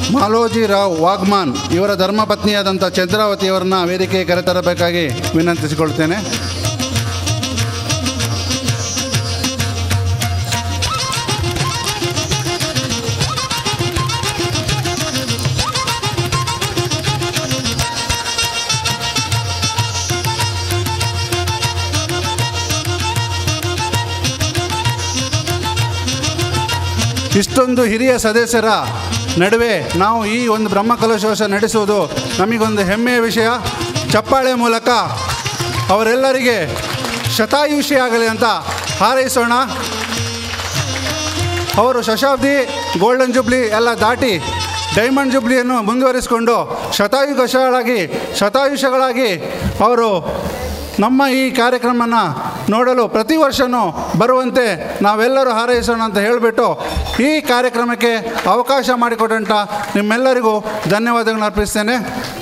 ಮಾಲೋಜಿ ರಾವ್ ವಾಗ್ಮಾನ್ ಇವರ ಧರ್ಮಪತ್ನಿಯಾದಂಥ ಚಂದ್ರಾವತಿಯವರನ್ನ ವೇದಿಕೆಗೆ ಕರೆತರಬೇಕಾಗಿ ವಿನಂತಿಸಿಕೊಳ್ತೇನೆ ಇಷ್ಟೊಂದು ಹಿರಿಯ ಸದಸ್ಯರ ನಡುವೆ ನಾವು ಈ ಒಂದು ಬ್ರಹ್ಮಕಲಶೋತ್ಸವ ನಡೆಸುವುದು ನಮಗೊಂದು ಹೆಮ್ಮೆಯ ವಿಷಯ ಚಪ್ಪಾಳೆ ಮೂಲಕ ಅವರೆಲ್ಲರಿಗೆ ಶತಾಯುಷಿ ಆಗಲಿ ಅಂತ ಹಾರೈಸೋಣ ಅವರು ಶತಾಬ್ದಿ ಗೋಲ್ಡನ್ ಜುಬ್ಲಿ ಎಲ್ಲ ದಾಟಿ ಡೈಮಂಡ್ ಜುಬ್ಲಿಯನ್ನು ಮುಂದುವರಿಸಿಕೊಂಡು ಶತಾಯುಗಶಗಳಾಗಿ ಶತಾಯುಷಗಳಾಗಿ ಅವರು ನಮ್ಮ ಈ ಕಾರ್ಯಕ್ರಮನ ನೋಡಲು ಪ್ರತಿ ವರ್ಷವೂ ಬರುವಂತೆ ನಾವೆಲ್ಲರೂ ಹಾರೈಸೋಣ ಅಂತ ಹೇಳಿಬಿಟ್ಟು ಈ ಕಾರ್ಯಕ್ರಮಕ್ಕೆ ಅವಕಾಶ ಮಾಡಿಕೊಟ್ಟಂಥ ನಿಮ್ಮೆಲ್ಲರಿಗೂ ಧನ್ಯವಾದಗಳನ್ನು ಅರ್ಪಿಸ್ತೇನೆ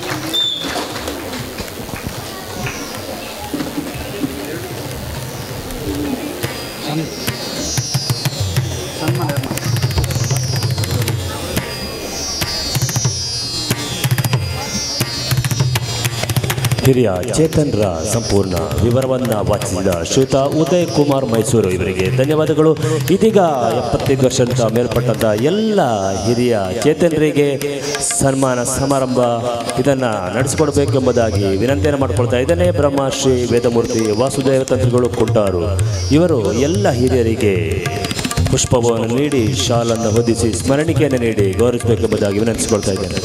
ಹಿರಿಯ ಚೇತನ್ರ ಸಂಪೂರ್ಣ ವಿವರವನ್ನ ವಾಚಿಸಿದ ಶ್ರೀಯುತ ಉದಯ್ ಕುಮಾರ್ ಮೈಸೂರು ಇವರಿಗೆ ಧನ್ಯವಾದಗಳು ಇದೀಗ ಎಪ್ಪತ್ತೈದು ವರ್ಷದ ಮೇಲ್ಪಟ್ಟಂತ ಎಲ್ಲ ಹಿರಿಯ ಚೇತನರಿಗೆ ಸನ್ಮಾನ ಸಮಾರಂಭ ಇದನ್ನ ನಡೆಸಿಕೊಡ್ಬೇಕೆಂಬುದಾಗಿ ವಿನಂತಿಯನ್ನು ಮಾಡಿಕೊಳ್ತಾ ಇದ್ದೇನೆ ಬ್ರಹ್ಮಶ್ರೀ ವೇದಮೂರ್ತಿ ವಾಸುದೇವ ತಂತ್ರಿಗಳು ಕುಂಟಾರು ಇವರು ಎಲ್ಲ ಹಿರಿಯರಿಗೆ ಪುಷ್ಪವನ್ನು ನೀಡಿ ಶಾಲನ್ನು ಹೊದಿಸಿ ಸ್ಮರಣಿಕೆಯನ್ನು ನೀಡಿ ಗೌರವಿಸಬೇಕೆಂಬುದಾಗಿ ವಿನಂತಿಸಿಕೊಳ್ತಾ ಇದ್ದೇನೆ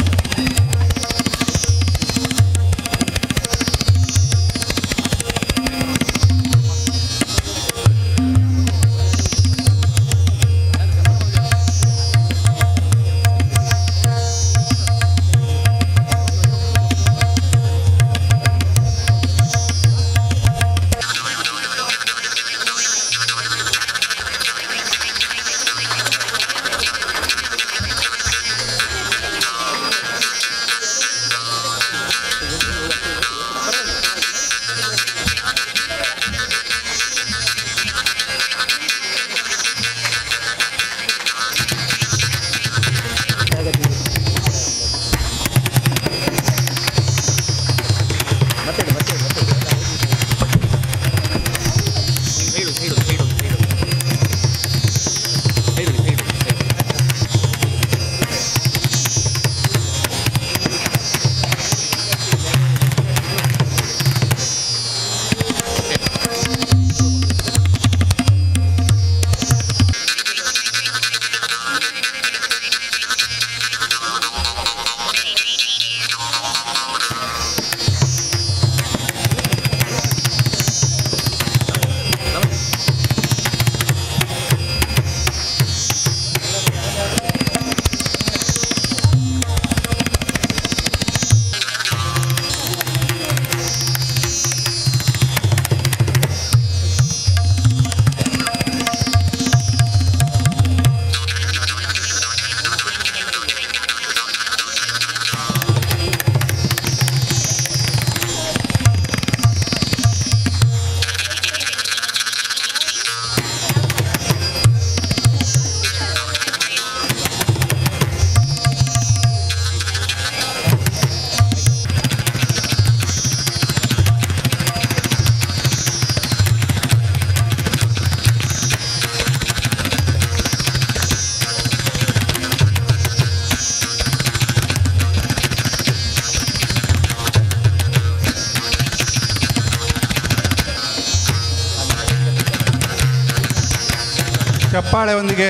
ಚಪ್ಪಾಳೆಯೊಂದಿಗೆ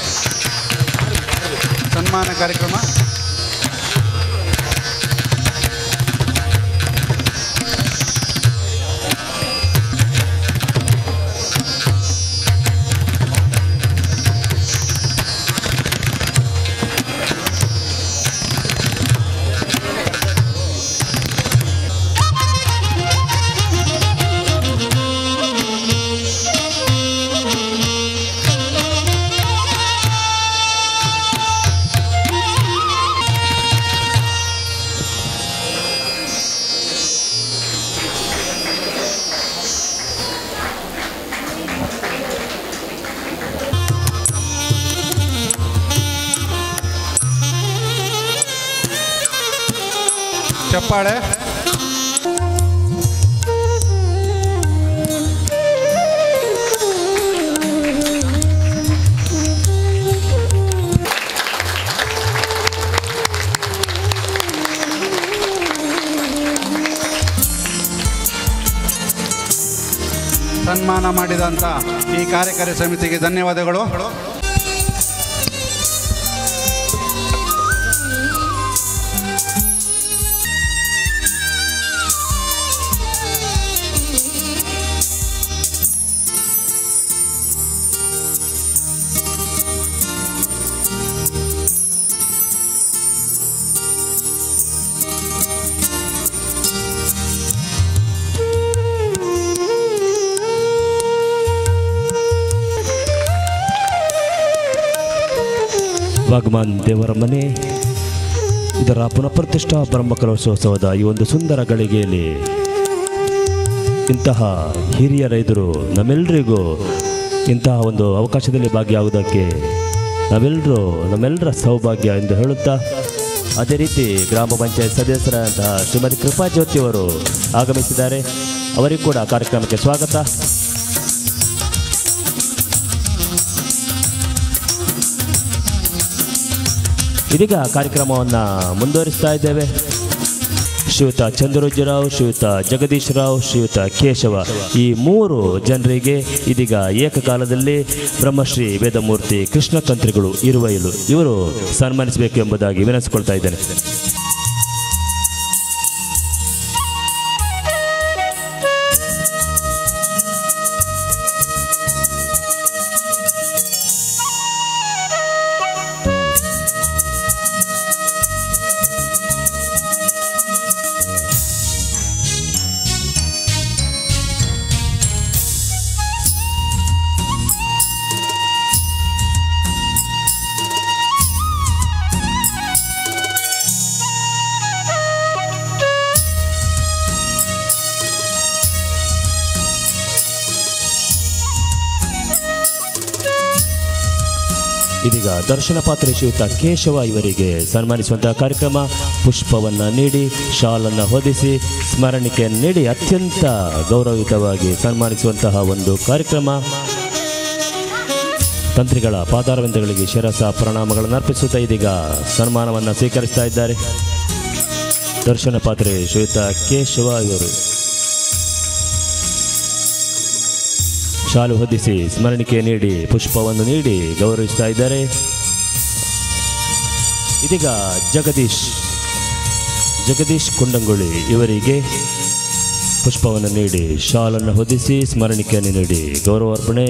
ಸನ್ಮಾನ ಕಾರ್ಯಕ್ರಮ Thank ಚಪ್ಪಾಳೆ ಸನ್ಮಾನ ಮಾಡಿದಂಥ ಈ ಕಾರ್ಯಕಾರಿ ಸಮಿತಿಗೆ ಧನ್ಯವಾದಗಳು ವಾಗ್ಮಾನ್ ದೇವರ ಮನೆ ಇದರ ಪುನಃಪ್ರತಿಷ್ಠಾ ಬ್ರಹ್ಮಕಲೋತ್ಸವದ ಈ ಒಂದು ಸುಂದರ ಗಳಿಗೆಯಲ್ಲಿ ಇಂತಹ ಹಿರಿಯ ರೈತರು ನಮ್ಮೆಲ್ಲರಿಗೂ ಇಂತಹ ಒಂದು ಅವಕಾಶದಲ್ಲಿ ಭಾಗಿಯಾಗುವುದಕ್ಕೆ ನಾವೆಲ್ಲರೂ ನಮ್ಮೆಲ್ಲರ ಸೌಭಾಗ್ಯ ಎಂದು ಹೇಳುತ್ತಾ ಅದೇ ರೀತಿ ಗ್ರಾಮ ಪಂಚಾಯತ್ ಸದಸ್ಯರಾದಂತಹ ಶ್ರೀಮತಿ ಕೃಪಾ ಜ್ಯೋತಿಯವರು ಆಗಮಿಸಿದ್ದಾರೆ ಅವರಿಗೂ ಕೂಡ ಕಾರ್ಯಕ್ರಮಕ್ಕೆ ಸ್ವಾಗತ ಇದೀಗ ಕಾರ್ಯಕ್ರಮವನ್ನು ಮುಂದುವರಿಸ್ತಾ ಇದ್ದೇವೆ ಶ್ರೀಯುತ ಚಂದ್ರರಾವ್ ಶ್ರೀಯುತ ಜಗದೀಶ್ ರಾವ್ ಶ್ರೀಯುತ ಕೇಶವ ಈ ಮೂರು ಜನರಿಗೆ ಇದೀಗ ಏಕಕಾಲದಲ್ಲಿ ಬ್ರಹ್ಮಶ್ರೀ ವೇದಮೂರ್ತಿ ಕೃಷ್ಣ ತಂತ್ರಿಗಳು ಇರುವೈಲು ಇವರು ಸನ್ಮಾನಿಸಬೇಕು ಎಂಬುದಾಗಿ ವಿನಂತಿಸಿಕೊಳ್ತಾ ಇದ್ದೇನೆ ಇದೀಗ ದರ್ಶನ ಪಾತ್ರೆ ಶ್ರೀಯುತ ಕೇಶವ ಇವರಿಗೆ ಸನ್ಮಾನಿಸುವಂತಹ ಕಾರ್ಯಕ್ರಮ ಪುಷ್ಪವನ್ನು ನೀಡಿ ಶಾಲನ್ನು ಹೊದಿಸಿ ಸ್ಮರಣಿಕೆಯನ್ನು ನೀಡಿ ಅತ್ಯಂತ ಗೌರವಯುತವಾಗಿ ಸನ್ಮಾನಿಸುವಂತಹ ಒಂದು ಕಾರ್ಯಕ್ರಮ ತಂತ್ರಿಗಳ ಪಾದಾರವಿಂದಗಳಿಗೆ ಶಿರಸ ಪ್ರಣಾಮಗಳನ್ನು ಅರ್ಪಿಸುತ್ತಾ ಇದೀಗ ಸನ್ಮಾನವನ್ನು ಸ್ವೀಕರಿಸ್ತಾ ಇದ್ದಾರೆ ದರ್ಶನ ಪಾತ್ರೆ ಶ್ರೀಯುತ ಕೇಶವ ಇವರು ಶಾಲು ಹೊದಿಸಿ ಸ್ಮರಣಿಕೆ ನೀಡಿ ಪುಷ್ಪವನ್ನು ನೀಡಿ ಗೌರವಿಸ್ತಾ ಇದ್ದಾರೆ ಇದೀಗ ಜಗದೀಶ್ ಜಗದೀಶ್ ಕುಂಡಂಗುಳಿ ಇವರಿಗೆ ಪುಷ್ಪವನ್ನು ನೀಡಿ ಶಾಲನ್ನು ಹೊದಿಸಿ ಸ್ಮರಣಿಕೆಯನ್ನು ನೀಡಿ ಗೌರವಾರ್ಪಣೆ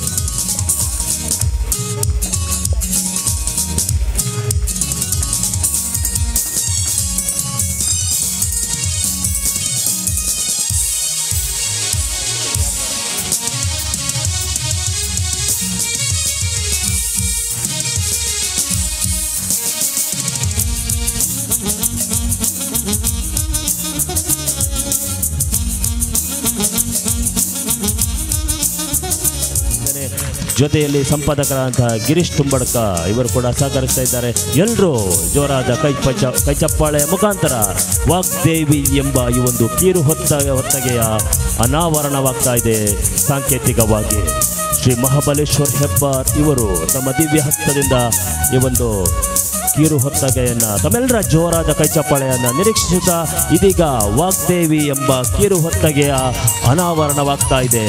ಜೊತೆಯಲ್ಲಿ ಸಂಪಾದಕರಾದಂತಹ ಗಿರೀಶ್ ತುಂಬಡ್ಕ ಇವರು ಕೂಡ ಸಹಕರಿಸ್ತಾ ಇದ್ದಾರೆ ಎಲ್ಲರೂ ಜೋರಾದ ಕೈ ಪಂಚ ಕೈ ಚಪ್ಪಾಳೆ ಮುಖಾಂತರ ವಾಗ್ದೇವಿ ಎಂಬ ಈ ಒಂದು ಕೀರು ಹೊತ್ತ ಹೊತ್ತಗೆಯ ಅನಾವರಣವಾಗ್ತಾ ಇದೆ ಸಾಂಕೇತಿಕವಾಗಿ ಶ್ರೀ ಮಹಾಬಲೇಶ್ವರ್ ಹೆಬ್ಬಾರ್ ಇವರು ತಮ್ಮ ದಿವ್ಯ ಹಸ್ತದಿಂದ ಈ ಒಂದು ಕೀರು ಹೊತ್ತಗೆಯನ್ನ ತಮ್ಮೆಲ್ಲರ ಜೋರಾದ ಕೈ ಚಪ್ಪಾಳೆಯನ್ನ ನಿರೀಕ್ಷಿಸುತ್ತಾ ಇದೀಗ ವಾಗ್ದೇವಿ ಎಂಬ ಕೀರು ಹೊತ್ತಗೆಯ ಅನಾವರಣವಾಗ್ತಾ ಇದೆ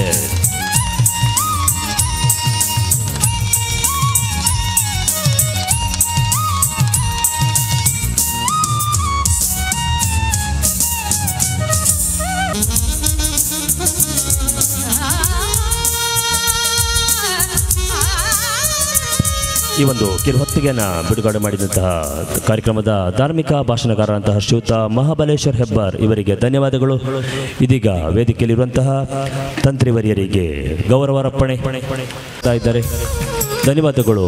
ಈ ಒಂದು ಕಿರುಹೊತ್ತಿಗೆಯನ್ನು ಬಿಡುಗಡೆ ಮಾಡಿದಂತಹ ಕಾರ್ಯಕ್ರಮದ ಧಾರ್ಮಿಕ ಭಾಷಣಗಾರರಂತಹ ಶ್ರೀಯುತ ಮಹಾಬಲೇಶ್ವರ್ ಹೆಬ್ಬಾರ್ ಇವರಿಗೆ ಧನ್ಯವಾದಗಳು ಇದೀಗ ವೇದಿಕೆಯಲ್ಲಿರುವಂತಹ ತಂತ್ರಿವರಿಯರಿಗೆ ಗೌರವಾರ್ಪಣೆ ಮಾಡ್ತಾ ಇದ್ದಾರೆ ಧನ್ಯವಾದಗಳು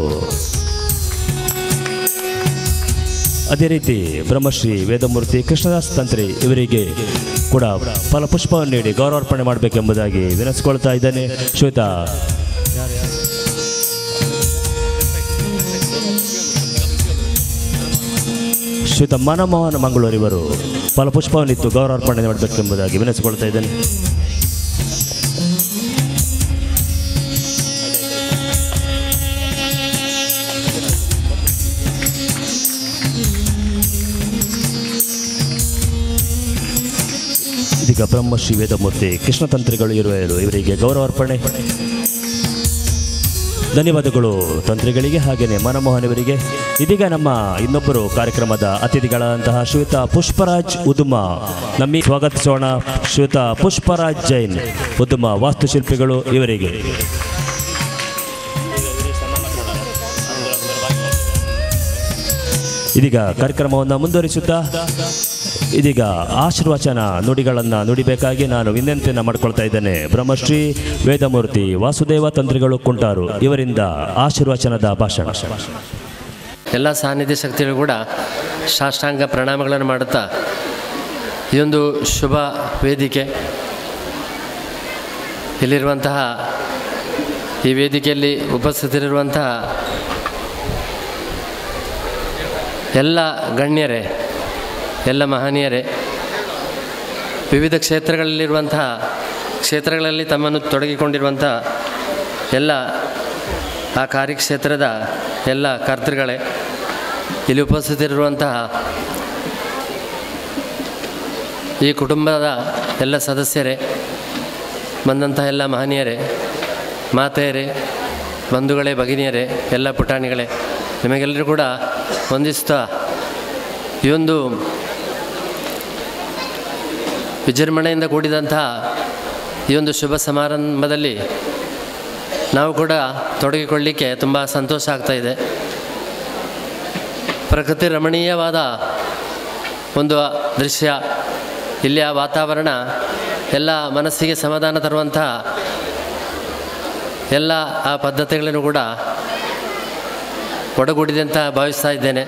ಅದೇ ರೀತಿ ಬ್ರಹ್ಮಶ್ರೀ ವೇದಮೂರ್ತಿ ಕೃಷ್ಣದಾಸ್ ತಂತ್ರಿ ಇವರಿಗೆ ಕೂಡ ಫಲಪುಷ್ಪವನ್ನು ನೀಡಿ ಗೌರವಾರ್ಪಣೆ ಮಾಡಬೇಕೆಂಬುದಾಗಿ ವಿನಸ್ಕೊಳ್ತಾ ಇದ್ದೇನೆ ಶ್ವೇತ ಶ್ರೀಯುತ ಮನಮೋಹನ್ ಮಂಗಳೂರಿವರು ಫಲಪುಷ್ಪವನ್ನಿತ್ತು ಗೌರವಾರ್ಪಣೆ ಮಾಡಬೇಕೆಂಬುದಾಗಿ ವಿನಂತಿಸಿಕೊಳ್ತಾ ಇದ್ದೇನೆ ಇದೀಗ ಬ್ರಹ್ಮಶ್ರೀ ವೇದಮೂರ್ತಿ ಕೃಷ್ಣತಂತ್ರಿಗಳು ಇರುವರು ಇವರಿಗೆ ಗೌರವಾರ್ಪಣೆ ಧನ್ಯವಾದಗಳು ತಂತ್ರಿಗಳಿಗೆ ಹಾಗೆಯೇ ಮನಮೋಹನ್ ಇವರಿಗೆ ಇದೀಗ ನಮ್ಮ ಇನ್ನೊಬ್ಬರು ಕಾರ್ಯಕ್ರಮದ ಅತಿಥಿಗಳಾದಂತಹ ಶ್ವೇತಾ ಪುಷ್ಪರಾಜ್ ಉದುಮ ನಮ್ಮಿ ಸ್ವಾಗತಿಸೋಣ ಶ್ವೇತಾ ಪುಷ್ಪರಾಜ್ ಜೈನ್ ಉದುಮ ವಾಸ್ತುಶಿಲ್ಪಿಗಳು ಇವರಿಗೆ ಇದೀಗ ಕಾರ್ಯಕ್ರಮವನ್ನು ಮುಂದುವರಿಸುತ್ತಾ ಇದೀಗ ಆಶೀರ್ವಚನ ನುಡಿಗಳನ್ನು ನುಡಿಬೇಕಾಗಿ ನಾನು ವಿನಂತಿಯನ್ನು ಮಾಡ್ಕೊಳ್ತಾ ಇದ್ದೇನೆ ಬ್ರಹ್ಮಶ್ರೀ ವೇದಮೂರ್ತಿ ವಾಸುದೇವ ತಂತ್ರಿಗಳು ಕುಂಟಾರು ಇವರಿಂದ ಆಶೀರ್ವಚನದ ಭಾಷಣ ಎಲ್ಲ ಸಾನ್ನಿಧ್ಯ ಶಕ್ತಿಗಳು ಕೂಡ ಸಾಷ್ಟಾಂಗ ಪ್ರಣಾಮಗಳನ್ನು ಮಾಡುತ್ತಾ ಈ ಒಂದು ಶುಭ ವೇದಿಕೆ ಇಲ್ಲಿರುವಂತಹ ಈ ವೇದಿಕೆಯಲ್ಲಿ ಉಪಸ್ಥಿತರಿರುವಂತಹ ಎಲ್ಲ ಗಣ್ಯರೇ ಎಲ್ಲ ಮಹನೀಯರೇ ವಿವಿಧ ಕ್ಷೇತ್ರಗಳಲ್ಲಿರುವಂತಹ ಕ್ಷೇತ್ರಗಳಲ್ಲಿ ತಮ್ಮನ್ನು ತೊಡಗಿಕೊಂಡಿರುವಂತಹ ಎಲ್ಲ ಆ ಕಾರ್ಯಕ್ಷೇತ್ರದ ಎಲ್ಲ ಕರ್ತೃಗಳೇ ಇಲ್ಲಿ ಉಪಸ್ಥಿತರಿರುವಂತಹ ಈ ಕುಟುಂಬದ ಎಲ್ಲ ಸದಸ್ಯರೇ ಬಂದಂತಹ ಎಲ್ಲ ಮಹನೀಯರೇ ಮಾತೆಯರೇ ಬಂಧುಗಳೇ ಭಗಿನಿಯರೇ ಎಲ್ಲ ಪುಟಾಣಿಗಳೇ ನಿಮಗೆಲ್ಲರೂ ಕೂಡ ವಂದಿಸ್ತಾ ಈ ಒಂದು ವಿಜೃಂಭಣೆಯಿಂದ ಕೂಡಿದಂತಹ ಈ ಒಂದು ಶುಭ ಸಮಾರಂಭದಲ್ಲಿ ನಾವು ಕೂಡ ತೊಡಗಿಕೊಳ್ಳಿಕ್ಕೆ ತುಂಬ ಸಂತೋಷ ಆಗ್ತಾ ಇದೆ ಪ್ರಕೃತಿ ರಮಣೀಯವಾದ ಒಂದು ದೃಶ್ಯ ಇಲ್ಲಿಯ ವಾತಾವರಣ ಎಲ್ಲ ಮನಸ್ಸಿಗೆ ಸಮಾಧಾನ ತರುವಂತಹ ಎಲ್ಲ ಆ ಪದ್ಧತಿಗಳನ್ನು ಕೂಡ ಒಡಗೂಡಿದೆ ಅಂತ ಭಾವಿಸ್ತಾ ಇದ್ದೇನೆ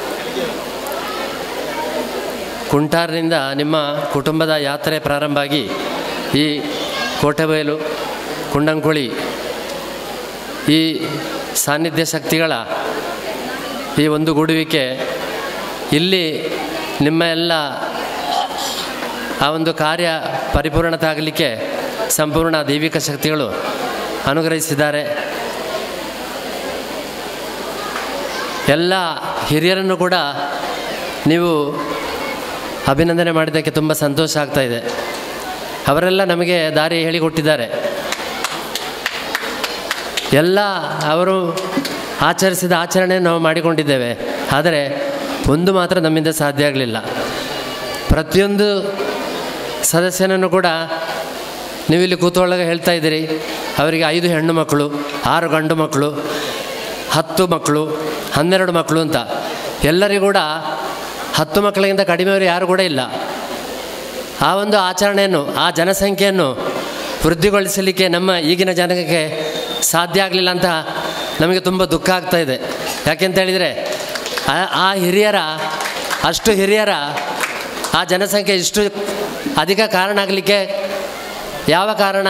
ಕುಂಟಾರಿನಿಂದ ನಿಮ್ಮ ಕುಟುಂಬದ ಯಾತ್ರೆ ಪ್ರಾರಂಭ ಆಗಿ ಈ ಕೋಟೆಬಯಲು ಕುಂಡಂಕುಳಿ ಈ ಸಾನ್ನಿಧ್ಯ ಶಕ್ತಿಗಳ ಈ ಒಂದು ಗೂಡುವಿಕೆ ಇಲ್ಲಿ ನಿಮ್ಮ ಎಲ್ಲ ಆ ಒಂದು ಕಾರ್ಯ ಪರಿಪೂರ್ಣತೆ ಆಗಲಿಕ್ಕೆ ಸಂಪೂರ್ಣ ದೈವಿಕ ಶಕ್ತಿಗಳು ಅನುಗ್ರಹಿಸಿದ್ದಾರೆ ಎಲ್ಲ ಹಿರಿಯರನ್ನು ಕೂಡ ನೀವು ಅಭಿನಂದನೆ ಮಾಡಿದ್ದಕ್ಕೆ ತುಂಬ ಸಂತೋಷ ಆಗ್ತಾ ಇದೆ ಅವರೆಲ್ಲ ನಮಗೆ ದಾರಿ ಹೇಳಿಕೊಟ್ಟಿದ್ದಾರೆ ಎಲ್ಲ ಅವರು ಆಚರಿಸಿದ ಆಚರಣೆ ನಾವು ಮಾಡಿಕೊಂಡಿದ್ದೇವೆ ಆದರೆ ಒಂದು ಮಾತ್ರ ನಮ್ಮಿಂದ ಸಾಧ್ಯ ಆಗಲಿಲ್ಲ ಪ್ರತಿಯೊಂದು ಸದಸ್ಯನನ್ನು ಕೂಡ ನೀವು ಇಲ್ಲಿ ಕೂತೊಳಗೆ ಹೇಳ್ತಾ ಇದ್ದೀರಿ ಅವರಿಗೆ ಐದು ಹೆಣ್ಣು ಮಕ್ಕಳು ಆರು ಗಂಡು ಮಕ್ಕಳು ಹತ್ತು ಮಕ್ಕಳು ಹನ್ನೆರಡು ಮಕ್ಕಳು ಅಂತ ಎಲ್ಲರಿಗೂ ಕೂಡ ಹತ್ತು ಮಕ್ಕಳಿಗಿಂತ ಕಡಿಮೆಯವರು ಯಾರು ಕೂಡ ಇಲ್ಲ ಆ ಒಂದು ಆಚರಣೆಯನ್ನು ಆ ಜನಸಂಖ್ಯೆಯನ್ನು ವೃದ್ಧಿಗೊಳಿಸಲಿಕ್ಕೆ ನಮ್ಮ ಈಗಿನ ಜನಕ್ಕೆ ಸಾಧ್ಯ ಆಗಲಿಲ್ಲ ಅಂತ ನಮಗೆ ತುಂಬ ದುಃಖ ಆಗ್ತಾ ಇದೆ ಯಾಕೆಂತ ಹೇಳಿದರೆ ಆ- ಆ ಹಿರಿಯರ ಅಷ್ಟು ಹಿರಿಯರ ಆ ಜನಸಂಖ್ಯೆ ಇಷ್ಟು ಅಧಿಕ ಕಾರಣ ಆಗಲಿಕ್ಕೆ ಯಾವ ಕಾರಣ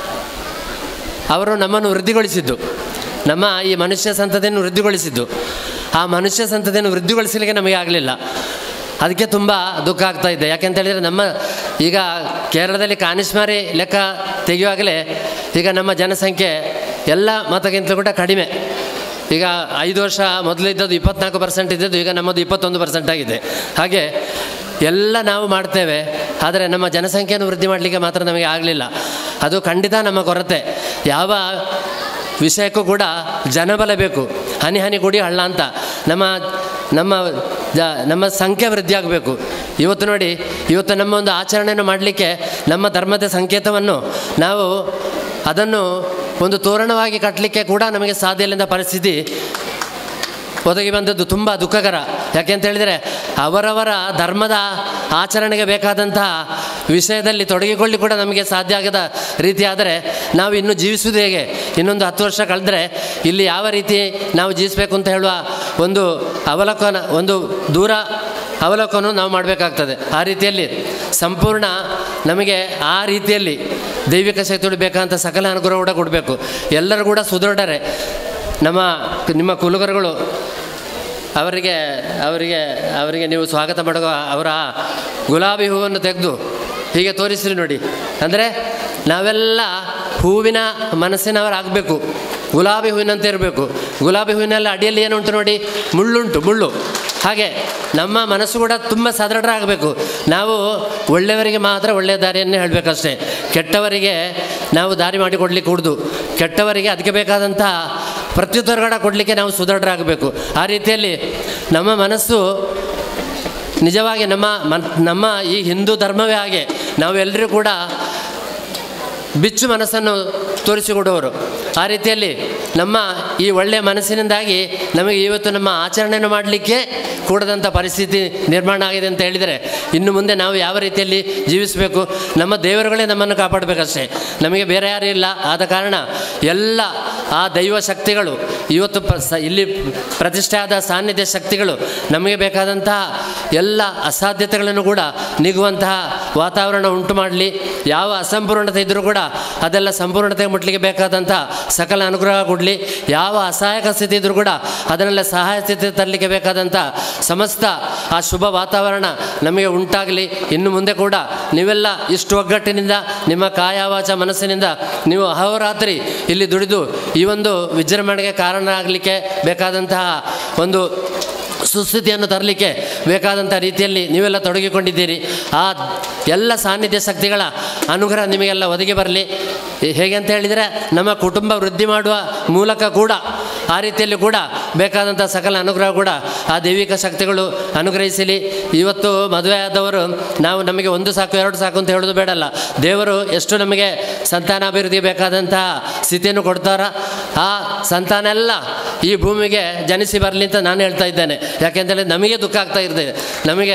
ಅವರು ನಮ್ಮನ್ನು ವೃದ್ಧಿಗೊಳಿಸಿದ್ದು ನಮ್ಮ ಈ ಮನುಷ್ಯ ಸಂತತಿಯನ್ನು ವೃದ್ಧಿಗೊಳಿಸಿದ್ದು ಆ ಮನುಷ್ಯ ಸಂತತಿಯನ್ನು ವೃದ್ಧಿಗೊಳಿಸಲಿಕ್ಕೆ ನಮಗೆ ಆಗಲಿಲ್ಲ ಅದಕ್ಕೆ ತುಂಬ ದುಃಖ ಆಗ್ತಾ ಇದೆ ಯಾಕೆಂತ ಹೇಳಿದರೆ ನಮ್ಮ ಈಗ ಕೇರಳದಲ್ಲಿ ಕಾನಿಸ್ಮಾರಿ ಲೆಕ್ಕ ತೆಗೆಯುವಾಗಲೇ ಈಗ ನಮ್ಮ ಜನಸಂಖ್ಯೆ ಎಲ್ಲ ಮತಕ್ಕಿಂತಲೂ ಕೂಡ ಕಡಿಮೆ ಈಗ ಐದು ವರ್ಷ ಮೊದಲು ಇದ್ದದ್ದು ಇಪ್ಪತ್ನಾಲ್ಕು ಪರ್ಸೆಂಟ್ ಇದ್ದದ್ದು ಈಗ ನಮ್ಮದು ಇಪ್ಪತ್ತೊಂದು ಪರ್ಸೆಂಟ್ ಆಗಿದೆ ಹಾಗೆ ಎಲ್ಲ ನಾವು ಮಾಡ್ತೇವೆ ಆದರೆ ನಮ್ಮ ಜನಸಂಖ್ಯೆಯನ್ನು ವೃದ್ಧಿ ಮಾಡಲಿಕ್ಕೆ ಮಾತ್ರ ನಮಗೆ ಆಗಲಿಲ್ಲ ಅದು ಖಂಡಿತ ನಮ್ಮ ಕೊರತೆ ಯಾವ ವಿಷಯಕ್ಕೂ ಕೂಡ ಜನಬಲ ಬೇಕು ಹನಿ ಹನಿ ಕುಡಿ ಹಳ್ಳ ಅಂತ ನಮ್ಮ ನಮ್ಮ ಜ ನಮ್ಮ ಸಂಖ್ಯೆ ವೃದ್ಧಿ ಆಗಬೇಕು ಇವತ್ತು ನೋಡಿ ಇವತ್ತು ನಮ್ಮ ಒಂದು ಆಚರಣೆಯನ್ನು ಮಾಡಲಿಕ್ಕೆ ನಮ್ಮ ಧರ್ಮದ ಸಂಕೇತವನ್ನು ನಾವು ಅದನ್ನು ಒಂದು ತೋರಣವಾಗಿ ಕಟ್ಟಲಿಕ್ಕೆ ಕೂಡ ನಮಗೆ ಸಾಧ್ಯ ಇಲ್ಲದ ಪರಿಸ್ಥಿತಿ ಒದಗಿ ಬಂದದ್ದು ತುಂಬ ದುಃಖಕರ ಯಾಕೆಂತ ಹೇಳಿದರೆ ಅವರವರ ಧರ್ಮದ ಆಚರಣೆಗೆ ಬೇಕಾದಂತಹ ವಿಷಯದಲ್ಲಿ ತೊಡಗಿಕೊಳ್ಳಿ ಕೂಡ ನಮಗೆ ಸಾಧ್ಯ ಆಗದ ರೀತಿ ಆದರೆ ನಾವು ಇನ್ನು ಜೀವಿಸುವುದು ಹೇಗೆ ಇನ್ನೊಂದು ಹತ್ತು ವರ್ಷ ಕಳೆದ್ರೆ ಇಲ್ಲಿ ಯಾವ ರೀತಿ ನಾವು ಜೀವಿಸಬೇಕು ಅಂತ ಹೇಳುವ ಒಂದು ಅವಲೋಕನ ಒಂದು ದೂರ ಅವಲೋಕನ ನಾವು ಮಾಡಬೇಕಾಗ್ತದೆ ಆ ರೀತಿಯಲ್ಲಿ ಸಂಪೂರ್ಣ ನಮಗೆ ಆ ರೀತಿಯಲ್ಲಿ ದೈವಿಕ ಶಕ್ತಿ ಬೇಕಾದಂಥ ಸಕಲ ಅನುಗ್ರಹ ಕೂಡ ಕೊಡಬೇಕು ಎಲ್ಲರೂ ಕೂಡ ಸುದೃಢರೇ ನಮ್ಮ ನಿಮ್ಮ ಕುಲುಗರುಗಳು ಅವರಿಗೆ ಅವರಿಗೆ ಅವರಿಗೆ ನೀವು ಸ್ವಾಗತ ಮಾಡುವ ಅವರ ಗುಲಾಬಿ ಹೂವನ್ನು ತೆಗೆದು ಹೀಗೆ ತೋರಿಸ್ರಿ ನೋಡಿ ಅಂದರೆ ನಾವೆಲ್ಲ ಹೂವಿನ ಮನಸ್ಸಿನವರಾಗಬೇಕು ಗುಲಾಬಿ ಹೂವಿನಂತೆ ಇರಬೇಕು ಗುಲಾಬಿ ಹೂವಿನಲ್ಲಿ ಅಡಿಯಲ್ಲಿ ಏನುಂಟು ನೋಡಿ ಮುಳ್ಳುಂಟು ಮುಳ್ಳು ಹಾಗೆ ನಮ್ಮ ಮನಸ್ಸು ಕೂಡ ತುಂಬ ಸದೃಢ ಆಗಬೇಕು ನಾವು ಒಳ್ಳೆಯವರಿಗೆ ಮಾತ್ರ ಒಳ್ಳೆಯ ದಾರಿಯನ್ನೇ ಹೇಳಬೇಕಷ್ಟೇ ಕೆಟ್ಟವರಿಗೆ ನಾವು ದಾರಿ ಮಾಡಿಕೊಡ್ಲಿಕ್ಕೆ ಕೂಡ್ದು ಕೆಟ್ಟವರಿಗೆ ಅದಕ್ಕೆ ಬೇಕಾದಂತಹ ಪ್ರತ್ಯುತ್ತರಗಳ ಕೊಡಲಿಕ್ಕೆ ನಾವು ಸುದೃಢರಾಗಬೇಕು ಆ ರೀತಿಯಲ್ಲಿ ನಮ್ಮ ಮನಸ್ಸು ನಿಜವಾಗಿ ನಮ್ಮ ಮನ್ ನಮ್ಮ ಈ ಹಿಂದೂ ಧರ್ಮವೇ ಹಾಗೆ ನಾವೆಲ್ಲರೂ ಕೂಡ ಬಿಚ್ಚು ಮನಸ್ಸನ್ನು ತೋರಿಸಿಕೊಡುವವರು ಆ ರೀತಿಯಲ್ಲಿ ನಮ್ಮ ಈ ಒಳ್ಳೆಯ ಮನಸ್ಸಿನಿಂದಾಗಿ ನಮಗೆ ಇವತ್ತು ನಮ್ಮ ಆಚರಣೆಯನ್ನು ಮಾಡಲಿಕ್ಕೆ ಕೂಡದಂಥ ಪರಿಸ್ಥಿತಿ ನಿರ್ಮಾಣ ಆಗಿದೆ ಅಂತ ಹೇಳಿದರೆ ಇನ್ನು ಮುಂದೆ ನಾವು ಯಾವ ರೀತಿಯಲ್ಲಿ ಜೀವಿಸಬೇಕು ನಮ್ಮ ದೇವರುಗಳೇ ನಮ್ಮನ್ನು ಕಾಪಾಡಬೇಕಷ್ಟೇ ನಮಗೆ ಬೇರೆ ಯಾರೂ ಇಲ್ಲ ಆದ ಕಾರಣ ಎಲ್ಲ ಆ ದೈವ ಶಕ್ತಿಗಳು ಇವತ್ತು ಪ ಸ ಇಲ್ಲಿ ಪ್ರತಿಷ್ಠೆ ಆದ ಸಾನ್ನಿಧ್ಯ ಶಕ್ತಿಗಳು ನಮಗೆ ಬೇಕಾದಂತಹ ಎಲ್ಲ ಅಸಾಧ್ಯತೆಗಳನ್ನು ಕೂಡ ನೀಗುವಂತಹ ವಾತಾವರಣ ಉಂಟು ಮಾಡಲಿ ಯಾವ ಅಸಂಪೂರ್ಣತೆ ಇದ್ದರೂ ಕೂಡ ಅದೆಲ್ಲ ಸಂಪೂರ್ಣತೆ ಮುಟ್ಲಿಕ್ಕೆ ಬೇಕಾದಂಥ ಸಕಲ ಅನುಗ್ರಹ ಕೊಡಲಿ ಯಾವ ಅಸಹಾಯಕ ಸ್ಥಿತಿ ಇದ್ದರೂ ಕೂಡ ಅದನ್ನೆಲ್ಲ ಸಹಾಯ ಸ್ಥಿತಿ ತರಲಿಕ್ಕೆ ಬೇಕಾದಂಥ ಸಮಸ್ತ ಆ ಶುಭ ವಾತಾವರಣ ನಮಗೆ ಉಂಟಾಗಲಿ ಇನ್ನು ಮುಂದೆ ಕೂಡ ನೀವೆಲ್ಲ ಇಷ್ಟು ಒಗ್ಗಟ್ಟಿನಿಂದ ನಿಮ್ಮ ಕಾಯವಾಚ ಮನಸ್ಸಿನಿಂದ ನೀವು ಅಹೋರಾತ್ರಿ ಇಲ್ಲಿ ದುಡಿದು ಈ ಒಂದು ವಿಜೃಂಭಣೆಗೆ ಕಾರಣರಾಗಲಿಕ್ಕೆ ಬೇಕಾದಂತಹ ಒಂದು ಸುಸ್ಥಿತಿಯನ್ನು ತರಲಿಕ್ಕೆ ಬೇಕಾದಂಥ ರೀತಿಯಲ್ಲಿ ನೀವೆಲ್ಲ ತೊಡಗಿಕೊಂಡಿದ್ದೀರಿ ಆ ಎಲ್ಲ ಸಾನ್ನಿಧ್ಯ ಶಕ್ತಿಗಳ ಅನುಗ್ರಹ ನಿಮಗೆಲ್ಲ ಒದಗಿ ಬರಲಿ ಹೇಗೆ ಅಂತ ಹೇಳಿದರೆ ನಮ್ಮ ಕುಟುಂಬ ವೃದ್ಧಿ ಮಾಡುವ ಮೂಲಕ ಕೂಡ ಆ ರೀತಿಯಲ್ಲಿ ಕೂಡ ಬೇಕಾದಂಥ ಸಕಲ ಅನುಗ್ರಹ ಕೂಡ ಆ ದೈವಿಕ ಶಕ್ತಿಗಳು ಅನುಗ್ರಹಿಸಲಿ ಇವತ್ತು ಮದುವೆ ಆದವರು ನಾವು ನಮಗೆ ಒಂದು ಸಾಕು ಎರಡು ಸಾಕು ಅಂತ ಹೇಳೋದು ಬೇಡಲ್ಲ ದೇವರು ಎಷ್ಟು ನಮಗೆ ಸಂತಾನಾಭಿವೃದ್ಧಿ ಬೇಕಾದಂತಹ ಸ್ಥಿತಿಯನ್ನು ಕೊಡ್ತಾರ ಆ ಸಂತಾನ ಎಲ್ಲ ಈ ಭೂಮಿಗೆ ಜನಿಸಿ ಬರಲಿ ಅಂತ ನಾನು ಹೇಳ್ತಾ ಇದ್ದೇನೆ ಯಾಕೆಂತೇಳಿ ನಮಗೆ ದುಃಖ ಆಗ್ತಾ ಇರ್ತದೆ ನಮಗೆ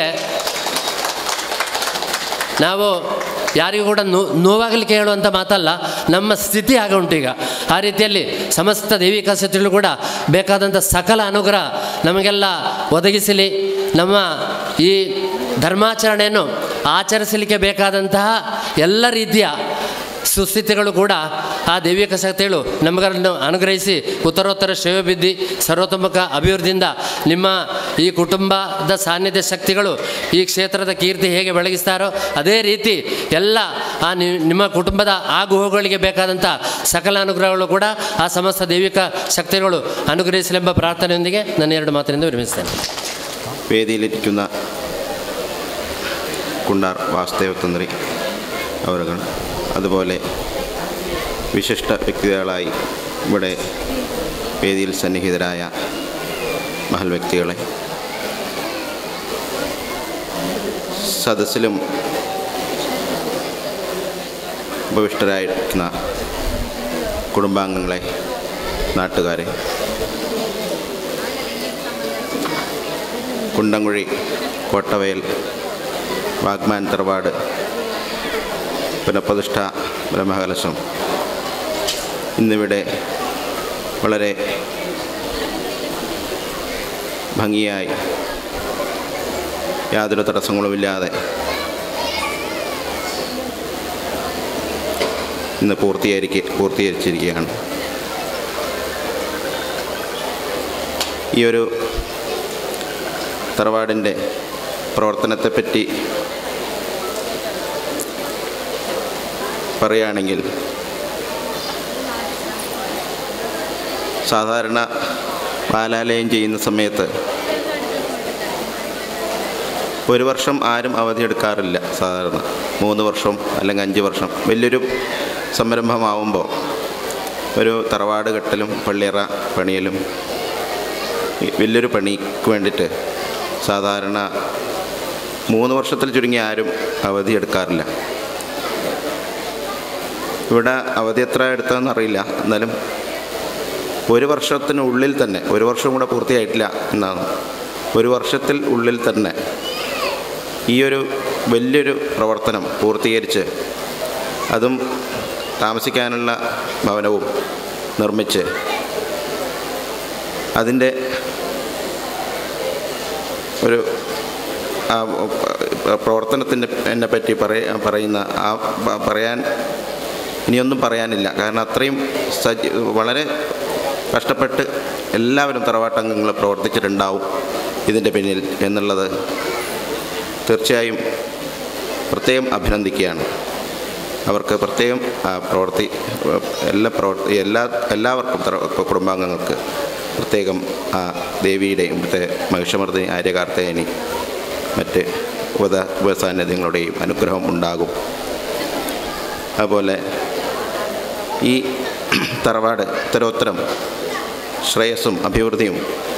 ನಾವು ಯಾರಿಗೂ ಕೂಡ ನೋ ನೋವಾಗಲಿಕ್ಕೆ ಹೇಳುವಂಥ ಮಾತಲ್ಲ ನಮ್ಮ ಸ್ಥಿತಿ ಆಗ ಉಂಟು ಈಗ ಆ ರೀತಿಯಲ್ಲಿ ಸಮಸ್ತ ದೈವಿಕ ಶಕ್ತಿಗಳು ಕೂಡ ಬೇಕಾದಂಥ ಸಕಲ ಅನುಗ್ರಹ ನಮಗೆಲ್ಲ ಒದಗಿಸಲಿ ನಮ್ಮ ಈ ಧರ್ಮಾಚರಣೆಯನ್ನು ಆಚರಿಸಲಿಕ್ಕೆ ಬೇಕಾದಂತಹ ಎಲ್ಲ ರೀತಿಯ ಸುಸ್ಥಿತಿಗಳು ಕೂಡ ಆ ದೈವಿಕ ಶಕ್ತಿಗಳು ನಮಗನ್ನು ಅನುಗ್ರಹಿಸಿ ಉತ್ತರೋತ್ತರ ಶ್ರೇಯೋಭಿವೃದ್ಧಿ ಸರ್ವತೋಮುಖ ಅಭಿವೃದ್ಧಿಯಿಂದ ನಿಮ್ಮ ಈ ಕುಟುಂಬದ ಸಾನ್ನಿಧ್ಯ ಶಕ್ತಿಗಳು ಈ ಕ್ಷೇತ್ರದ ಕೀರ್ತಿ ಹೇಗೆ ಬೆಳಗಿಸ್ತಾರೋ ಅದೇ ರೀತಿ ಎಲ್ಲ ಆ ನಿ- ನಿಮ್ಮ ಕುಟುಂಬದ ಆಗು ಹೋಗುಗಳಿಗೆ ಬೇಕಾದಂಥ ಸಕಲ ಅನುಗ್ರಹಗಳು ಕೂಡ ಆ ಸಮಸ್ತ ದೈವಿಕ ಶಕ್ತಿಗಳು ಅನುಗ್ರಹಿಸಲೆಂಬ ಪ್ರಾರ್ಥನೆಯೊಂದಿಗೆ ನನ್ನ ಎರಡು ಮಾತಿನಿಂದ ವಿರಮಿಸ್ತೇನೆ വേദിയിലിരിക്കുന്ന കുണ്ടാർ വാസുദേവ തന്ത്രി അവരുകൾ അതുപോലെ വിശിഷ്ട വ്യക്തികളായി ഇവിടെ വേദിയിൽ സന്നിഹിതരായ മഹൽ വ്യക്തികളെ സദസ്സിലും ഉപവിഷ്ടരായിരിക്കുന്ന കുടുംബാംഗങ്ങളെ നാട്ടുകാരെ കുണ്ടംകുഴി കോട്ടവയൽ വാഗ്മാൻ തറവാട് പുനഃപ്രതിഷ്ഠ ബ്രഹ്മകലശം ഇന്നിവിടെ വളരെ ഭംഗിയായി യാതൊരു തടസ്സങ്ങളുമില്ലാതെ ഇന്ന് പൂർത്തീകരിക്ക പൂർത്തീകരിച്ചിരിക്കുകയാണ് ഈ ഒരു തറവാടിൻ്റെ പ്രവർത്തനത്തെപ്പറ്റി പറയുകയാണെങ്കിൽ സാധാരണ ബാലാലയം ചെയ്യുന്ന സമയത്ത് ഒരു വർഷം ആരും അവധിയെടുക്കാറില്ല സാധാരണ മൂന്ന് വർഷം അല്ലെങ്കിൽ അഞ്ച് വർഷം വലിയൊരു സംരംഭമാവുമ്പോൾ ഒരു തറവാട് കെട്ടലും പള്ളിയറ പണിയലും ഈ വലിയൊരു പണിക്ക് വേണ്ടിയിട്ട് സാധാരണ മൂന്ന് വർഷത്തിൽ ചുരുങ്ങി ആരും അവധി എടുക്കാറില്ല ഇവിടെ അവധി എത്ര എടുത്തതെന്ന് അറിയില്ല എന്നാലും ഒരു വർഷത്തിനുള്ളിൽ തന്നെ ഒരു വർഷം കൂടെ പൂർത്തിയായിട്ടില്ല എന്നാണ് ഒരു വർഷത്തിൽ ഉള്ളിൽ തന്നെ ഈ ഒരു വലിയൊരു പ്രവർത്തനം പൂർത്തീകരിച്ച് അതും താമസിക്കാനുള്ള ഭവനവും നിർമ്മിച്ച് അതിൻ്റെ ഒരു ആ പ്രവർത്തനത്തിൻ്റെ എന്നെ പറ്റി പറയ പറയുന്ന ആ പ- പറയാൻ ഇനിയൊന്നും പറയാനില്ല കാരണം അത്രയും സജീ വളരെ കഷ്ടപ്പെട്ട് എല്ലാവരും തറവാട്ടംഗങ്ങൾ പ്രവർത്തിച്ചിട്ടുണ്ടാവും ഇതിൻ്റെ പിന്നിൽ എന്നുള്ളത് തീർച്ചയായും പ്രത്യേകം അഭിനന്ദിക്കുകയാണ് അവർക്ക് പ്രത്യേകം ആ, പ്രവർത്തി എല്ലാ പ്രവർത്തി എല്ലാ എല്ലാവർക്കും തറ- കുടുംബാംഗങ്ങൾക്ക് പ്രത്യേകം ആ ദേവിയുടെയും ഇവിടുത്തെ മഹിഷമർദ്ദിനി ആര്യകാർത്തേയനി മറ്റ് ഉപത ഉപസാന്നിധ്യങ്ങളുടെയും അനുഗ്രഹം ഉണ്ടാകും അതുപോലെ ഈ തറവാട് ഉത്തരോത്തരം ശ്രേയസ്സും അഭിവൃദ്ധിയും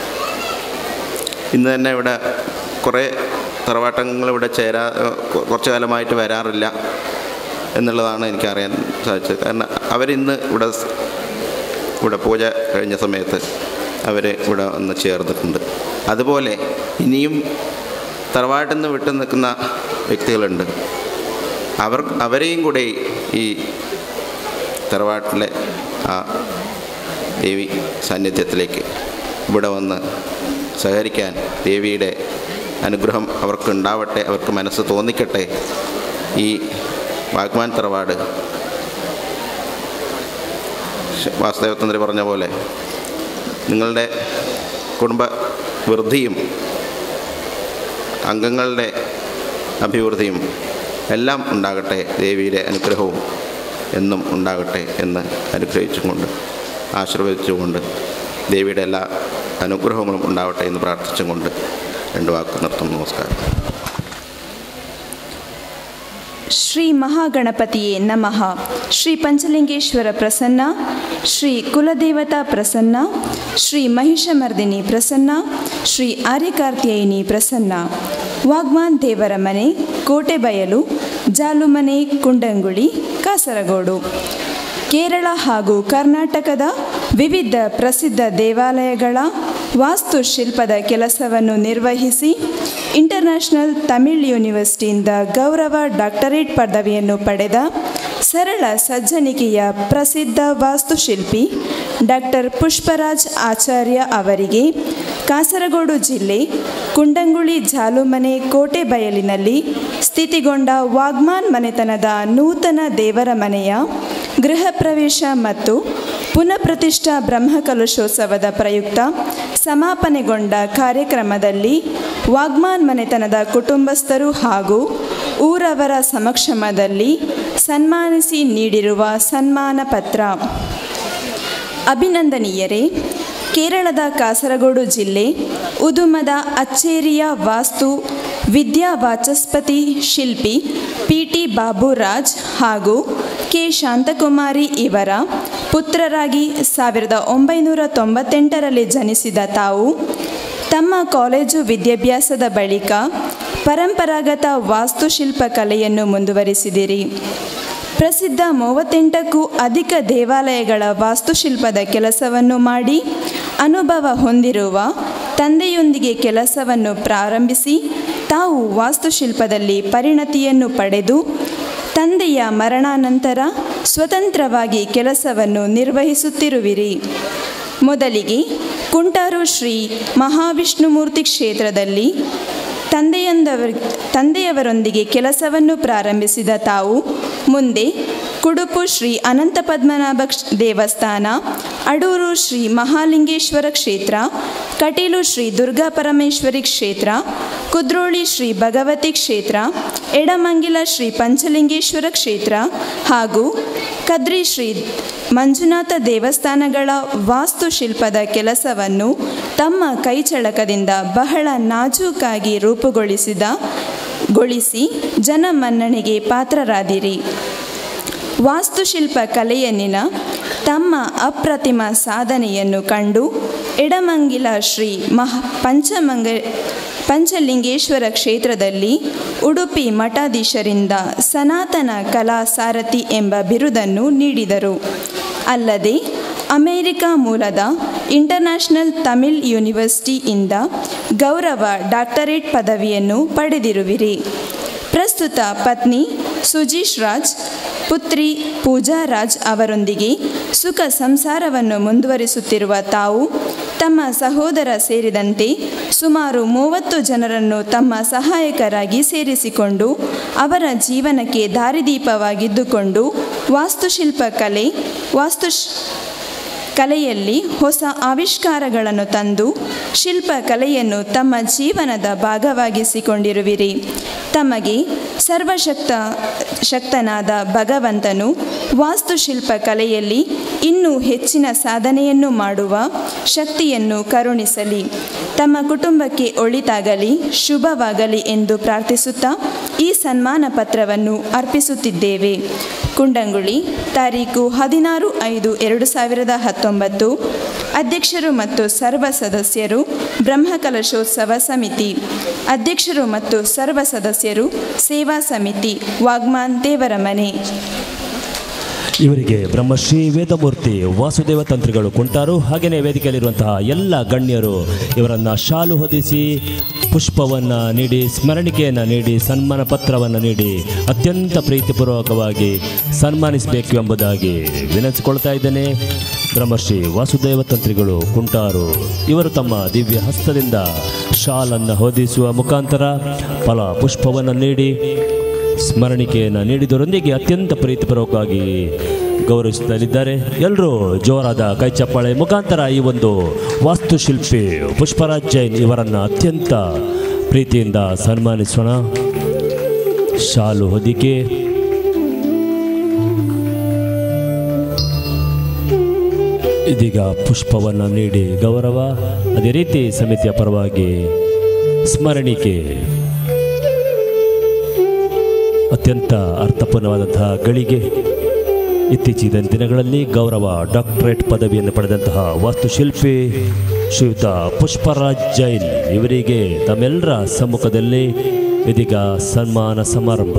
ഇന്ന് തന്നെ ഇവിടെ കുറേ തറവാട്ടങ്ങൾ ഇവിടെ ചേരാ കുറച്ച് കാലമായിട്ട് വരാറില്ല എന്നുള്ളതാണ് എനിക്കറിയാൻ സാധിച്ചത് കാരണം അവരിന്ന് ഇവിടെ സ്- ഇവിടെ പൂജ കഴിഞ്ഞ സമയത്ത് അവർ ഇവിടെ വന്ന് ചേർന്നിട്ടുണ്ട് അതുപോലെ ഇനിയും തറവാട്ടിൽ നിന്ന് വിട്ടു നിൽക്കുന്ന വ്യക്തികളുണ്ട് അവർ അവരെയും കൂടെ ഈ തറവാട്ടിലെ ആ ദേവി സാന്നിധ്യത്തിലേക്ക് ഇവിടെ വന്ന് സഹകരിക്കാൻ ദേവിയുടെ അനുഗ്രഹം അവർക്ക് ഉണ്ടാവട്ടെ അവർക്ക് മനസ്സ് തോന്നിക്കട്ടെ ഈ വാഗ്മാൻ തറവാട് ശ- വാസുദേവതന്ത്രി പറഞ്ഞ പോലെ നിങ്ങളുടെ കുടുംബ വൃദ്ധിയും അംഗങ്ങളുടെ അഭിവൃദ്ധിയും എല്ലാം ഉണ്ടാകട്ടെ ദേവിയുടെ അനുഗ്രഹവും എന്നും ഉണ്ടാകട്ടെ എന്ന് അനുഗ്രഹിച്ചുകൊണ്ട് ആശീർവദിച്ചുകൊണ്ട് ദേവിയുടെ എല്ലാ അനുഗ്രഹങ്ങളും ഉണ്ടാവട്ടെ എന്ന് പ്രാർത്ഥിച്ചുകൊണ്ട് രണ്ട് വാക്ക് നിർത്തുന്നു നമസ്കാരം ಶ್ರೀ ಮಹಾಗಣಪತಿಯೇ ನಮಃ ಶ್ರೀ ಪಂಚಲಿಂಗೇಶ್ವರ ಪ್ರಸನ್ನ ಶ್ರೀ ಕುಲದೇವತಾ ಪ್ರಸನ್ನ ಶ್ರೀ ಮಹಿಷಮರ್ದಿನಿ ಪ್ರಸನ್ನ ಶ್ರೀ ಆರ್ಯಕಾರ್ತಿಯಯಿನಿ ಪ್ರಸನ್ನ ವಾಗ್ಮಾನ್ ದೇವರ ಮನೆ ಕೋಟೆಬಯಲು ಜಾಲುಮನೆ ಕುಂಡಂಗುಳಿ ಕಾಸರಗೋಡು ಕೇರಳ ಹಾಗೂ ಕರ್ನಾಟಕದ ವಿವಿಧ ಪ್ರಸಿದ್ಧ ದೇವಾಲಯಗಳ ವಾಸ್ತುಶಿಲ್ಪದ ಕೆಲಸವನ್ನು ನಿರ್ವಹಿಸಿ ಇಂಟರ್ನ್ಯಾಷನಲ್ ತಮಿಳ್ ಯೂನಿವರ್ಸಿಟಿಯಿಂದ ಗೌರವ ಡಾಕ್ಟರೇಟ್ ಪದವಿಯನ್ನು ಪಡೆದ ಸರಳ ಸಜ್ಜನಿಕೆಯ ಪ್ರಸಿದ್ಧ ವಾಸ್ತುಶಿಲ್ಪಿ ಡಾಕ್ಟರ್ ಪುಷ್ಪರಾಜ್ ಆಚಾರ್ಯ ಅವರಿಗೆ ಕಾಸರಗೋಡು ಜಿಲ್ಲೆ ಕುಂಡಂಗುಳಿ ಜಾಲುಮನೆ ಕೋಟೆ ಬಯಲಿನಲ್ಲಿ ಸ್ಥಿತಿಗೊಂಡ ವಾಗ್ಮಾನ್ ಮನೆತನದ ನೂತನ ದೇವರ ಮನೆಯ ಗೃಹ ಪ್ರವೇಶ ಮತ್ತು ಪುನಃಪ್ರತಿಷ್ಠಾ ಬ್ರಹ್ಮಕಲಶೋತ್ಸವದ ಪ್ರಯುಕ್ತ ಸಮಾಪನೆಗೊಂಡ ಕಾರ್ಯಕ್ರಮದಲ್ಲಿ ವಾಗ್ಮಾನ್ ಮನೆತನದ ಕುಟುಂಬಸ್ಥರು ಹಾಗೂ ಊರವರ ಸಮಕ್ಷಮದಲ್ಲಿ ಸನ್ಮಾನಿಸಿ ನೀಡಿರುವ ಸನ್ಮಾನ ಪತ್ರ ಅಭಿನಂದನೀಯರೇ ಕೇರಳದ ಕಾಸರಗೋಡು ಜಿಲ್ಲೆ ಉದುಮದ ಅಚ್ಚೇರಿಯ ವಾಸ್ತು ವಿದ್ಯಾ ವಾಚಸ್ಪತಿ ಶಿಲ್ಪಿ ಪಿ ಟಿ ಬಾಬುರಾಜ್ ಹಾಗೂ ಕೆ ಶಾಂತಕುಮಾರಿ ಇವರ ಪುತ್ರರಾಗಿ ಸಾವಿರದ ಒಂಬೈನೂರ ತೊಂಬತ್ತೆಂಟರಲ್ಲಿ ಜನಿಸಿದ ತಾವು ತಮ್ಮ ಕಾಲೇಜು ವಿದ್ಯಾಭ್ಯಾಸದ ಬಳಿಕ ಪರಂಪರಾಗತ ವಾಸ್ತುಶಿಲ್ಪ ಕಲೆಯನ್ನು ಮುಂದುವರಿಸಿದಿರಿ ಪ್ರಸಿದ್ಧ ಮೂವತ್ತೆಂಟಕ್ಕೂ ಅಧಿಕ ದೇವಾಲಯಗಳ ವಾಸ್ತುಶಿಲ್ಪದ ಕೆಲಸವನ್ನು ಮಾಡಿ ಅನುಭವ ಹೊಂದಿರುವ ತಂದೆಯೊಂದಿಗೆ ಕೆಲಸವನ್ನು ಪ್ರಾರಂಭಿಸಿ ತಾವು ವಾಸ್ತುಶಿಲ್ಪದಲ್ಲಿ ಪರಿಣತಿಯನ್ನು ಪಡೆದು ತಂದೆಯ ಮರಣಾನಂತರ ಸ್ವತಂತ್ರವಾಗಿ ಕೆಲಸವನ್ನು ನಿರ್ವಹಿಸುತ್ತಿರುವಿರಿ ಮೊದಲಿಗೆ ಕುಂಟಾರು ಶ್ರೀ ಮಹಾವಿಷ್ಣುಮೂರ್ತಿ ಕ್ಷೇತ್ರದಲ್ಲಿ ತಂದೆಯೊಂದವರ್ ತಂದೆಯವರೊಂದಿಗೆ ಕೆಲಸವನ್ನು ಪ್ರಾರಂಭಿಸಿದ ತಾವು ಮುಂದೆ ಕುಡುಪು ಶ್ರೀ ಅನಂತ ಪದ್ಮನಾಭ ಕ್ಷ- ದೇವಸ್ಥಾನ ಅಡೂರು ಶ್ರೀ ಮಹಾಲಿಂಗೇಶ್ವರ ಕ್ಷೇತ್ರ ಕಟೀಲು ಶ್ರೀ ದುರ್ಗಾ ಪರಮೇಶ್ವರಿ ಕ್ಷೇತ್ರ ಕುದ್ರೋಳಿ ಶ್ರೀ ಭಗವತಿ ಕ್ಷೇತ್ರ ಎಡಮಂಗಿಲ ಶ್ರೀ ಪಂಚಲಿಂಗೇಶ್ವರ ಕ್ಷೇತ್ರ ಹಾಗೂ ಕದ್ರಿ ಶ್ರೀ ಮಂಜುನಾಥ ದೇವಸ್ಥಾನಗಳ ವಾಸ್ತುಶಿಲ್ಪದ ಕೆಲಸವನ್ನು ತಮ್ಮ ಕೈಚಳಕದಿಂದ ಬಹಳ ನಾಜೂಕಾಗಿ ರೂಪುಗೊಳಿಸಿದ ಗೊಳಿಸಿ ಜನಮನ್ನಣೆಗೆ ಪಾತ್ರರಾದಿರಿ ವಾಸ್ತುಶಿಲ್ಪ ಕಲೆಯಲ್ಲಿನ ತಮ್ಮ ಅಪ್ರತಿಮ ಸಾಧನೆಯನ್ನು ಕಂಡು ಎಡಮಂಗಿಲ ಶ್ರೀ ಮಹ ಪಂಚಮಂಗ ಪಂಚಲಿಂಗೇಶ್ವರ ಕ್ಷೇತ್ರದಲ್ಲಿ ಉಡುಪಿ ಮಠಾಧೀಶರಿಂದ ಸನಾತನ ಕಲಾ ಸಾರಥಿ ಎಂಬ ಬಿರುದನ್ನು ನೀಡಿದರು ಅಲ್ಲದೆ ಅಮೆರಿಕ ಮೂಲದ ಇಂಟರ್ನ್ಯಾಷನಲ್ ತಮಿಳ್ ಯೂನಿವರ್ಸಿಟಿಯಿಂದ ಗೌರವ ಡಾಕ್ಟರೇಟ್ ಪದವಿಯನ್ನು ಪಡೆದಿರುವಿರಿ ಪ್ರಸ್ತುತ ಪತ್ನಿ ಸುಜೀಶ್ ರಾಜ್ ಪುತ್ರಿ ಪೂಜಾ ರಾಜ್ ಅವರೊಂದಿಗೆ ಸುಖ ಸಂಸಾರವನ್ನು ಮುಂದುವರಿಸುತ್ತಿರುವ ತಾವು ತಮ್ಮ ಸಹೋದರ ಸೇರಿದಂತೆ ಸುಮಾರು ಮೂವತ್ತು ಜನರನ್ನು ತಮ್ಮ ಸಹಾಯಕರಾಗಿ ಸೇರಿಸಿಕೊಂಡು ಅವರ ಜೀವನಕ್ಕೆ ದಾರಿದೀಪವಾಗಿದ್ದುಕೊಂಡು ವಾಸ್ತುಶಿಲ್ಪ ಕಲೆ ವಾಸ್ತುಶ್ ಕಲೆಯಲ್ಲಿ ಹೊಸ ಆವಿಷ್ಕಾರಗಳನ್ನು ತಂದು ಶಿಲ್ಪ ಕಲೆಯನ್ನು ತಮ್ಮ ಜೀವನದ ಭಾಗವಾಗಿಸಿಕೊಂಡಿರುವಿರಿ ತಮಗೆ ಸರ್ವಶಕ್ತ ಶಕ್ತನಾದ ಭಗವಂತನು ವಾಸ್ತುಶಿಲ್ಪ ಕಲೆಯಲ್ಲಿ ಇನ್ನೂ ಹೆಚ್ಚಿನ ಸಾಧನೆಯನ್ನು ಮಾಡುವ ಶಕ್ತಿಯನ್ನು ಕರುಣಿಸಲಿ ತಮ್ಮ ಕುಟುಂಬಕ್ಕೆ ಒಳಿತಾಗಲಿ ಶುಭವಾಗಲಿ ಎಂದು ಪ್ರಾರ್ಥಿಸುತ್ತಾ ಈ ಸನ್ಮಾನ ಪತ್ರವನ್ನು ಅರ್ಪಿಸುತ್ತಿದ್ದೇವೆ ಕುಂಡಂಗುಳಿ ತಾರೀಕು ಹದಿನಾರು ಐದು ಎರಡು ಸಾವಿರದ ಹತ್ತೊಂಬತ್ತು ಅಧ್ಯಕ್ಷರು ಮತ್ತು ಸರ್ವ ಸದಸ್ಯರು ಬ್ರಹ್ಮಕಲಶೋತ್ಸವ ಸಮಿತಿ ಅಧ್ಯಕ್ಷರು ಮತ್ತು ಸರ್ವ ಸದಸ್ಯರು ಸೇವಾ ಸಮಿತಿ ವಾಗ್ಮಾನ್ ದೇವರಮನೆ ಇವರಿಗೆ ಬ್ರಹ್ಮಶ್ರೀ ವೇದಮೂರ್ತಿ ವಾಸುದೇವ ತಂತ್ರಿಗಳು ಕುಂಟಾರು ಹಾಗೆಯೇ ವೇದಿಕೆಯಲ್ಲಿರುವಂತಹ ಎಲ್ಲ ಗಣ್ಯರು ಇವರನ್ನು ಶಾಲು ಹೊದಿಸಿ ಪುಷ್ಪವನ್ನು ನೀಡಿ ಸ್ಮರಣಿಕೆಯನ್ನು ನೀಡಿ ಸನ್ಮಾನ ಪತ್ರವನ್ನು ನೀಡಿ ಅತ್ಯಂತ ಪ್ರೀತಿಪೂರ್ವಕವಾಗಿ ಸನ್ಮಾನಿಸಬೇಕು ಎಂಬುದಾಗಿ ವಿನಂತಿಸಿಕೊಳ್ತಾ ಇದ್ದೇನೆ ಬ್ರಹ್ಮಶ್ರೀ ವಾಸುದೇವ ತಂತ್ರಿಗಳು ಕುಂಟಾರು ಇವರು ತಮ್ಮ ದಿವ್ಯ ಹಸ್ತದಿಂದ ಶಾಲನ್ನು ಹೊದಿಸುವ ಮುಖಾಂತರ ಫಲ ಪುಷ್ಪವನ್ನು ನೀಡಿ ಸ್ಮರಣಿಕೆಯನ್ನು ನೀಡಿದರೊಂದಿಗೆ ಅತ್ಯಂತ ಪ್ರೀತಿಪೂರ್ವಕವಾಗಿ ಗೌರವಿಸುತ್ತಲಿದ್ದಾರೆ ಎಲ್ಲರೂ ಜೋರಾದ ಕೈ ಚಪ್ಪಾಳೆ ಮುಖಾಂತರ ಈ ಒಂದು ವಾಸ್ತುಶಿಲ್ಪಿ ಪುಷ್ಪರಾಜ್ ಜೈನ್ ಇವರನ್ನು ಅತ್ಯಂತ ಪ್ರೀತಿಯಿಂದ ಸನ್ಮಾನಿಸೋಣ ಶಾಲು ಹೊದಿಕೆ ಇದೀಗ ಪುಷ್ಪವನ್ನು ನೀಡಿ ಗೌರವ ಅದೇ ರೀತಿ ಸಮಿತಿಯ ಪರವಾಗಿ ಸ್ಮರಣಿಕೆ ಅತ್ಯಂತ ಅರ್ಥಪೂರ್ಣವಾದಂತಹ ಗಳಿಗೆ ಇತ್ತೀಚಿನ ದಿನಗಳಲ್ಲಿ ಗೌರವ ಡಾಕ್ಟರೇಟ್ ಪದವಿಯನ್ನು ಪಡೆದಂತಹ ವಾಸ್ತುಶಿಲ್ಪಿ ಶ್ರೀಯುತ ಪುಷ್ಪರಾಜ್ ಜೈನ್ ಇವರಿಗೆ ತಮ್ಮೆಲ್ಲರ ಸಮ್ಮುಖದಲ್ಲಿ ಇದೀಗ ಸನ್ಮಾನ ಸಮಾರಂಭ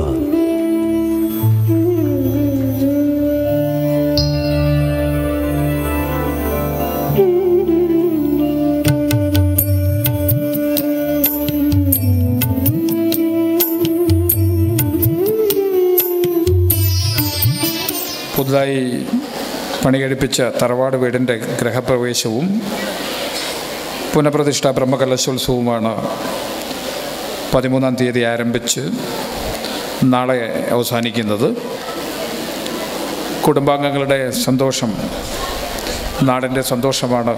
പുതുതായി പണികഴിപ്പിച്ച തറവാട് വീടിൻ്റെ ഗ്രഹപ്രവേശവും പുനഃപ്രതിഷ്ഠ ബ്രഹ്മകലശോത്സവവുമാണ് പതിമൂന്നാം തീയതി ആരംഭിച്ച് നാളെ അവസാനിക്കുന്നത് കുടുംബാംഗങ്ങളുടെ സന്തോഷം നാടിൻ്റെ സന്തോഷമാണ്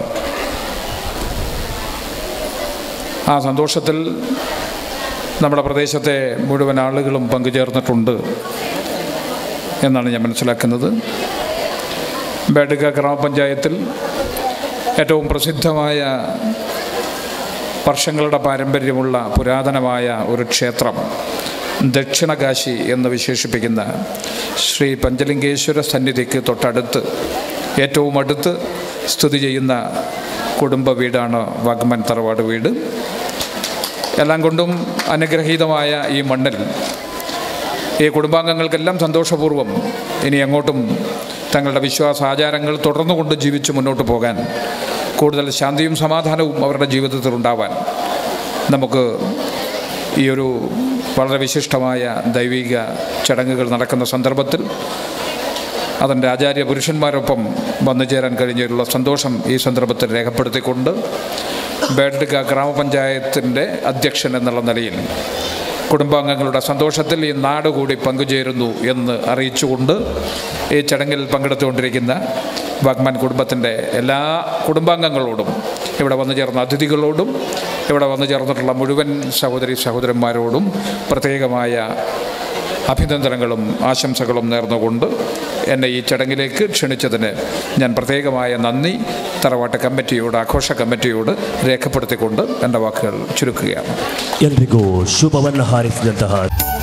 ആ സന്തോഷത്തിൽ നമ്മുടെ പ്രദേശത്തെ മുഴുവൻ ആളുകളും പങ്കുചേർന്നിട്ടുണ്ട് എന്നാണ് ഞാൻ മനസ്സിലാക്കുന്നത് ബേഡുക ഗ്രാമപഞ്ചായത്തിൽ ഏറ്റവും പ്രസിദ്ധമായ വർഷങ്ങളുടെ പാരമ്പര്യമുള്ള പുരാതനമായ ഒരു ക്ഷേത്രം ദക്ഷിണകാശി എന്ന് വിശേഷിപ്പിക്കുന്ന ശ്രീ പഞ്ചലിംഗേശ്വര സന്നിധിക്ക് തൊട്ടടുത്ത് ഏറ്റവും അടുത്ത് സ്ഥിതി ചെയ്യുന്ന കുടുംബ വീടാണ് വാഗ്മൻ തറവാട് വീട് എല്ലാം കൊണ്ടും അനുഗ്രഹീതമായ ഈ മണ്ണിൽ ഈ കുടുംബാംഗങ്ങൾക്കെല്ലാം സന്തോഷപൂർവ്വം ഇനി അങ്ങോട്ടും തങ്ങളുടെ വിശ്വാസ ആചാരങ്ങൾ തുടർന്നുകൊണ്ട് ജീവിച്ച് മുന്നോട്ട് പോകാൻ കൂടുതൽ ശാന്തിയും സമാധാനവും അവരുടെ ജീവിതത്തിൽ ഉണ്ടാവാൻ നമുക്ക് ഈ ഒരു വളരെ വിശിഷ്ടമായ ദൈവിക ചടങ്ങുകൾ നടക്കുന്ന സന്ദർഭത്തിൽ അതിൻ്റെ ആചാര്യ പുരുഷന്മാരൊപ്പം വന്നു ചേരാൻ കഴിഞ്ഞതിലുള്ള സന്തോഷം ഈ സന്ദർഭത്തിൽ രേഖപ്പെടുത്തിക്കൊണ്ട് ബേഡ്ക ഗ്രാമപഞ്ചായത്തിൻ്റെ അധ്യക്ഷൻ എന്നുള്ള നിലയിൽ കുടുംബാംഗങ്ങളുടെ സന്തോഷത്തിൽ ഈ നാട് കൂടി പങ്കുചേരുന്നു എന്ന് അറിയിച്ചുകൊണ്ട് ഈ ചടങ്ങിൽ പങ്കെടുത്തുകൊണ്ടിരിക്കുന്ന വാഗ്മാൻ കുടുംബത്തിൻ്റെ എല്ലാ കുടുംബാംഗങ്ങളോടും ഇവിടെ വന്നു ചേർന്ന അതിഥികളോടും ഇവിടെ വന്നു ചേർന്നിട്ടുള്ള മുഴുവൻ സഹോദരി സഹോദരന്മാരോടും പ്രത്യേകമായ അഭിനന്ദനങ്ങളും ആശംസകളും നേർന്നുകൊണ്ട് എന്നെ ഈ ചടങ്ങിലേക്ക് ക്ഷണിച്ചതിന് ഞാൻ പ്രത്യേകമായ നന്ദി തറവാട്ട് കമ്മിറ്റിയോട് ആഘോഷ കമ്മിറ്റിയോട് രേഖപ്പെടുത്തിക്കൊണ്ട് എൻ്റെ വാക്കുകൾ ചുരുക്കുകയാണ് ಎಲ್ರಿಗೂ ಶುಭವನ್ನು ಹಾರೈಸಿದಂತಹ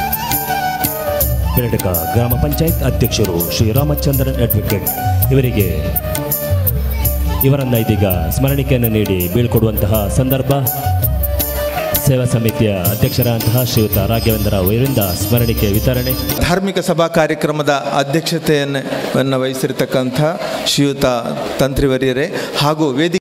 ಬೆರಡಕ ಗ್ರಾಮ ಪಂಚಾಯತ್ ಅಧ್ಯಕ್ಷರು ಶ್ರೀ ರಾಮಚಂದ್ರನ್ ಅಡ್ವೊಕೇಟ್ ಇವರಿಗೆ ಇವರನ್ನ ಇದೀಗ ಸ್ಮರಣಿಕೆಯನ್ನು ನೀಡಿ ಬೀಳ್ಕೊಡುವಂತಹ ಸಂದರ್ಭ ಸೇವಾ ಸಮಿತಿಯ ಅಧ್ಯಕ್ಷರಾದಂತಹ ಶ್ರೀಯುತ ರಾಘವೇಂದ್ರ ಅವರಿಂದ ಸ್ಮರಣಿಕೆ ವಿತರಣೆ ಧಾರ್ಮಿಕ ಸಭಾ ಕಾರ್ಯಕ್ರಮದ ಅಧ್ಯಕ್ಷತೆಯನ್ನು ವಹಿಸಿರ್ತಕ್ಕಂಥ ಶ್ರೀಯುತ ತಂತ್ರಿವರ್ಯರೇ ಹಾಗೂ ವೇದಿಕೆ